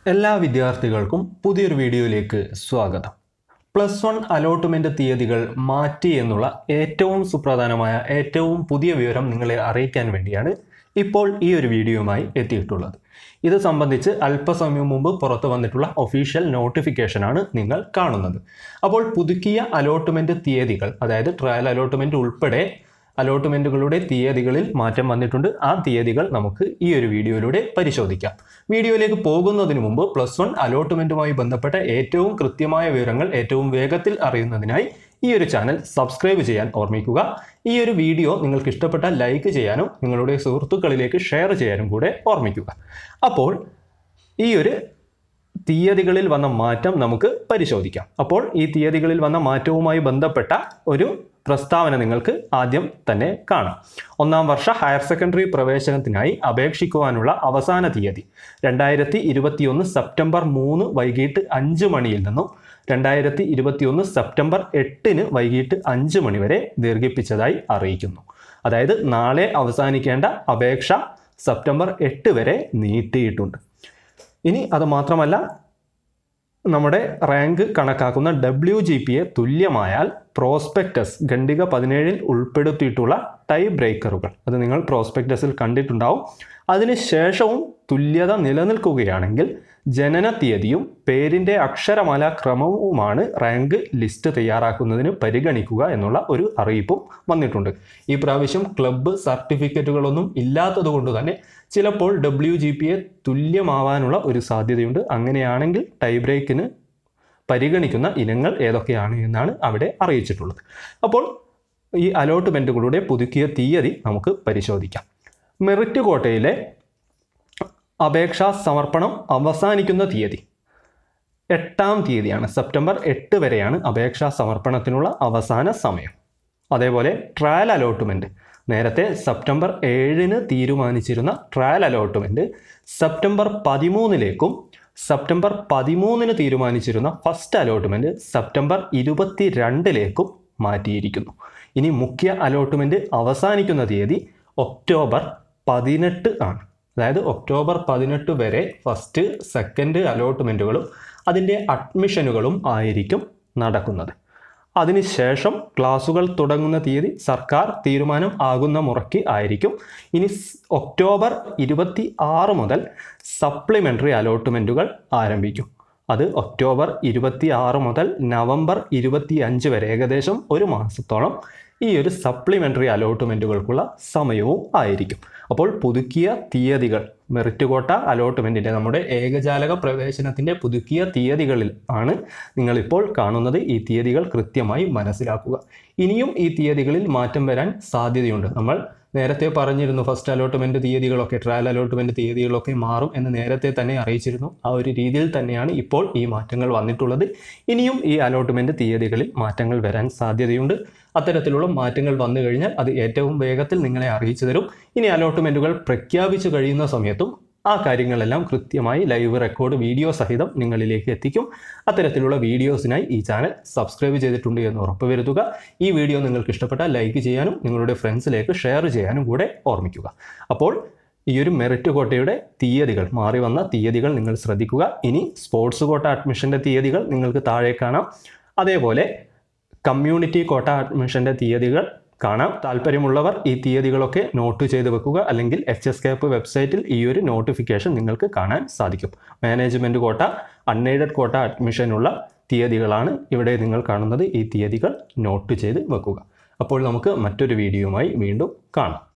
എല്ലാ വിദ്യാർത്ഥികൾക്കും പുതിയൊരു വീഡിയോയിലേക്ക് സ്വാഗതം പ്ലസ് വൺ അലോട്ട്മെന്റ് തീയതികൾ മാറ്റി എന്നുള്ള ഏറ്റവും സുപ്രധാനമായ ഏറ്റവും പുതിയ വിവരം നിങ്ങളെ അറിയിക്കാൻ വേണ്ടിയാണ് ഇപ്പോൾ ഈ ഒരു വീഡിയോയുമായി എത്തിയിട്ടുള്ളത് ഇത് സംബന്ധിച്ച് അല്പസമയം മുമ്പ് പുറത്തു വന്നിട്ടുള്ള ഒഫീഷ്യൽ നോട്ടിഫിക്കേഷനാണ് നിങ്ങൾ കാണുന്നത് അപ്പോൾ പുതുക്കിയ അലോട്ട്മെന്റ് തീയതികൾ അതായത് ട്രയൽ അലോട്ട്മെന്റ് ഉൾപ്പെടെ അലോട്ട്മെന്റുകളുടെ തീയതികളിൽ മാറ്റം വന്നിട്ടുണ്ട് ആ തീയതികൾ നമുക്ക് ഈ ഒരു വീഡിയോയിലൂടെ പരിശോധിക്കാം വീഡിയോയിലേക്ക് പോകുന്നതിന് മുമ്പ് പ്ലസ് വൺ അലോട്ട്മെന്റുമായി ബന്ധപ്പെട്ട ഏറ്റവും കൃത്യമായ വിവരങ്ങൾ ഏറ്റവും വേഗത്തിൽ അറിയുന്നതിനായി ഈ ഒരു ചാനൽ സബ്സ്ക്രൈബ് ചെയ്യാൻ ഓർമ്മിക്കുക ഈ ഒരു വീഡിയോ നിങ്ങൾക്ക് ഇഷ്ടപ്പെട്ടാൽ ലൈക്ക് ചെയ്യാനും നിങ്ങളുടെ സുഹൃത്തുക്കളിലേക്ക് ഷെയർ ചെയ്യാനും കൂടെ ഓർമ്മിക്കുക അപ്പോൾ ഈ ഒരു തീയതികളിൽ വന്ന മാറ്റം നമുക്ക് പരിശോധിക്കാം അപ്പോൾ ഈ തീയതികളിൽ വന്ന മാറ്റവുമായി ബന്ധപ്പെട്ട ഒരു പ്രസ്താവന നിങ്ങൾക്ക് ആദ്യം തന്നെ കാണാം ഒന്നാം വർഷ ഹയർ സെക്കൻഡറി പ്രവേശനത്തിനായി അപേക്ഷിക്കുവാനുള്ള അവസാന തീയതി രണ്ടായിരത്തി ഇരുപത്തിയൊന്ന് സെപ്റ്റംബർ മൂന്ന് വൈകിട്ട് അഞ്ച് മണിയിൽ നിന്നും രണ്ടായിരത്തി ഇരുപത്തിയൊന്ന് സെപ്റ്റംബർ എട്ടിന് വൈകിട്ട് അഞ്ച് മണി വരെ ദീർഘിപ്പിച്ചതായി അറിയിക്കുന്നു അതായത് നാളെ അവസാനിക്കേണ്ട അപേക്ഷ സെപ്റ്റംബർ എട്ട് വരെ നീട്ടിയിട്ടുണ്ട് ഇനി അത് മാത്രമല്ല നമ്മുടെ റാങ്ക് കണക്കാക്കുന്ന ഡബ്ല്യു ജി പി എ തുല്യമായാൽ പ്രോസ്പെക്ടസ് ഖണ്ഡിക പതിനേഴിൽ ഉൾപ്പെടുത്തിയിട്ടുള്ള ടൈ ബ്രേക്കറുകൾ അത് നിങ്ങൾ പ്രോസ്പെക്ടസിൽ കണ്ടിട്ടുണ്ടാവും അതിനുശേഷവും തുല്യത നിലനിൽക്കുകയാണെങ്കിൽ ജനന തീയതിയും പേരിൻ്റെ അക്ഷരമാല ക്രമവുമാണ് റാങ്ക് ലിസ്റ്റ് തയ്യാറാക്കുന്നതിന് പരിഗണിക്കുക എന്നുള്ള ഒരു അറിയിപ്പും വന്നിട്ടുണ്ട് ഈ പ്രാവശ്യം ക്ലബ്ബ് സർട്ടിഫിക്കറ്റുകളൊന്നും ഇല്ലാത്തതുകൊണ്ട് തന്നെ ചിലപ്പോൾ ഡബ്ല്യു ജി പി എ തുല്യമാവാനുള്ള ഒരു സാധ്യതയുണ്ട് അങ്ങനെയാണെങ്കിൽ ടൈ ബ്രേക്കിന് പരിഗണിക്കുന്ന ഇനങ്ങൾ ഏതൊക്കെയാണ് എന്നാണ് അവിടെ അറിയിച്ചിട്ടുള്ളത് അപ്പോൾ ഈ അലോട്ട്മെൻറ്റുകളുടെ പുതുക്കിയ തീയതി നമുക്ക് പരിശോധിക്കാം മെറിറ്റ് കോട്ടയിലെ അപേക്ഷാ സമർപ്പണം അവസാനിക്കുന്ന തീയതി എട്ടാം തീയതിയാണ് സെപ്റ്റംബർ എട്ട് വരെയാണ് അപേക്ഷാ സമർപ്പണത്തിനുള്ള അവസാന സമയം അതേപോലെ ട്രയൽ അലോട്ട്മെൻറ്റ് നേരത്തെ സെപ്റ്റംബർ ഏഴിന് തീരുമാനിച്ചിരുന്ന ട്രയൽ അലോട്ട്മെൻറ്റ് സെപ്റ്റംബർ പതിമൂന്നിലേക്കും സെപ്റ്റംബർ പതിമൂന്നിന് തീരുമാനിച്ചിരുന്ന ഫസ്റ്റ് അലോട്ട്മെൻറ്റ് സെപ്റ്റംബർ ഇരുപത്തി രണ്ടിലേക്കും മാറ്റിയിരിക്കുന്നു ഇനി മുഖ്യ അലോട്ട്മെൻറ്റ് അവസാനിക്കുന്ന തീയതി ഒക്ടോബർ പതിനെട്ട് ആണ് അതായത് ഒക്ടോബർ പതിനെട്ട് വരെ ഫസ്റ്റ് സെക്കൻഡ് അലോട്ട്മെൻറ്റുകളും അതിൻ്റെ അഡ്മിഷനുകളും ആയിരിക്കും നടക്കുന്നത് അതിനുശേഷം ക്ലാസുകൾ തുടങ്ങുന്ന തീയതി സർക്കാർ തീരുമാനം ആകുന്ന മുറയ്ക്ക് ആയിരിക്കും ഇനി സ് ഒക്ടോബർ ഇരുപത്തി ആറ് മുതൽ സപ്ലിമെൻ്ററി അലോട്ട്മെൻറ്റുകൾ ആരംഭിക്കും അത് ഒക്ടോബർ ഇരുപത്തി ആറ് മുതൽ നവംബർ ഇരുപത്തി അഞ്ച് വരെ ഏകദേശം ഒരു മാസത്തോളം ഈ ഒരു സപ്ലിമെൻ്ററി അലോട്ട്മെൻറ്റുകൾക്കുള്ള സമയവും ആയിരിക്കും അപ്പോൾ പുതുക്കിയ തീയതികൾ മെറിറ്റ് കോട്ട അലോട്ട്മെൻറ്റിൻ്റെ നമ്മുടെ ഏകജാലക പ്രവേശനത്തിൻ്റെ പുതുക്കിയ തീയതികളിൽ ആണ് നിങ്ങളിപ്പോൾ കാണുന്നത് ഈ തീയതികൾ കൃത്യമായി മനസ്സിലാക്കുക ഇനിയും ഈ തീയതികളിൽ മാറ്റം വരാൻ സാധ്യതയുണ്ട് നമ്മൾ നേരത്തെ പറഞ്ഞിരുന്നു ഫസ്റ്റ് അലോട്ട്മെൻറ്റ് തീയതികളൊക്കെ ട്രയൽ അലോട്ട്മെൻറ്റ് തീയതികളൊക്കെ മാറും എന്ന് നേരത്തെ തന്നെ അറിയിച്ചിരുന്നു ആ ഒരു രീതിയിൽ തന്നെയാണ് ഇപ്പോൾ ഈ മാറ്റങ്ങൾ വന്നിട്ടുള്ളത് ഇനിയും ഈ അലോട്ട്മെൻറ്റ് തീയതികളിൽ മാറ്റങ്ങൾ വരാൻ സാധ്യതയുണ്ട് അത്തരത്തിലുള്ള മാറ്റങ്ങൾ വന്നു കഴിഞ്ഞാൽ അത് ഏറ്റവും വേഗത്തിൽ നിങ്ങളെ അറിയിച്ചു തരും ഇനി അലോട്ട്മെൻറ്റുകൾ പ്രഖ്യാപിച്ചു കഴിയുന്ന സമയത്തും ആ കാര്യങ്ങളെല്ലാം കൃത്യമായി ലൈവ് റെക്കോർഡ് വീഡിയോ സഹിതം നിങ്ങളിലേക്ക് എത്തിക്കും അത്തരത്തിലുള്ള വീഡിയോസിനായി ഈ ചാനൽ സബ്സ്ക്രൈബ് ചെയ്തിട്ടുണ്ട് എന്ന് ഉറപ്പുവരുത്തുക ഈ വീഡിയോ നിങ്ങൾക്ക് ഇഷ്ടപ്പെട്ടാൽ ലൈക്ക് ചെയ്യാനും നിങ്ങളുടെ ഫ്രണ്ട്സിലേക്ക് ഷെയർ ചെയ്യാനും കൂടെ ഓർമ്മിക്കുക അപ്പോൾ ഈ ഒരു മെറിറ്റ് കോട്ടയുടെ തീയതികൾ മാറി വന്ന തീയതികൾ നിങ്ങൾ ശ്രദ്ധിക്കുക ഇനി സ്പോർട്സ് കോട്ട അഡ്മിഷൻ്റെ തീയതികൾ നിങ്ങൾക്ക് താഴെ കാണാം അതേപോലെ കമ്മ്യൂണിറ്റി കോട്ട അഡ്മിഷൻ്റെ തീയതികൾ കാണാം താല്പര്യമുള്ളവർ ഈ തീയതികളൊക്കെ നോട്ട് ചെയ്ത് വെക്കുക അല്ലെങ്കിൽ എച്ച് എസ് കേപ്പ് വെബ്സൈറ്റിൽ ഈ ഒരു നോട്ടിഫിക്കേഷൻ നിങ്ങൾക്ക് കാണാൻ സാധിക്കും മാനേജ്മെൻറ്റ് കോട്ട അൺഎയ്ഡഡ് കോട്ട അഡ്മിഷനുള്ള തീയതികളാണ് ഇവിടെ നിങ്ങൾ കാണുന്നത് ഈ തീയതികൾ നോട്ട് ചെയ്ത് വെക്കുക അപ്പോൾ നമുക്ക് മറ്റൊരു വീഡിയോയുമായി വീണ്ടും കാണാം